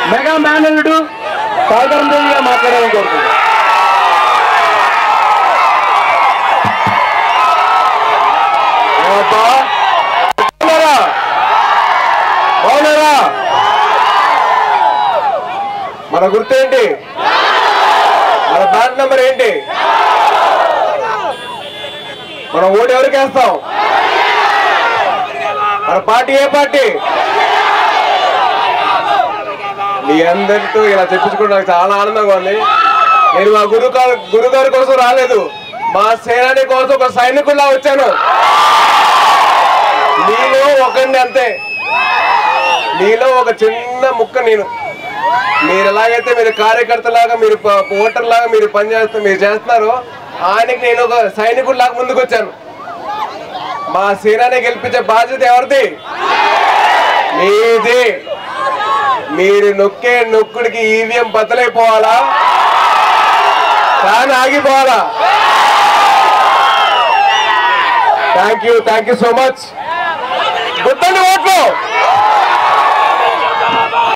Mega మేనల్లుడు సాగరం దేవిగా మాట్లాడాలని కోరుతున్నాను ఏమబ్బా? బాగున్నారా బాగున్నారా మన గుర్తు ఏంటి మన బ్యాట్ నెంబర్ ఏంటి మనం ఓటు ఎవరికి వేస్తాం మన పార్టీ ఏ పార్టీ మీ అందరితో ఇలా చెప్పించుకోవడం నాకు చాలా ఆనందంగా ఉంది నేను మా గురువు గారు గురువు గారి కోసం రాలేదు మా సేనాని కోసం ఒక సైనికుల్లా వచ్చాను నీలో ఒకరిని అంతే నీలో ఒక చిన్న ముక్క నేను మీరు ఎలాగైతే మీరు కార్యకర్తలాగా మీరు ప- ఓటర్ లాగా మీరు పనిచేస్తూ మీరు చేస్తున్నారో ఆయనకి నేను ఒక సైనికుడిలాగా ముందుకు వచ్చాను మా సేనాని గెలిపించే బాధ్యత ఎవరిది మీది మీరు నొక్కే నొక్కుడికి ఈవీఎం బద్దలైపోవాలా ఫ్యాన్ ఆగిపోవాలా thank you thank you so much గుర్తండి ఓట్లు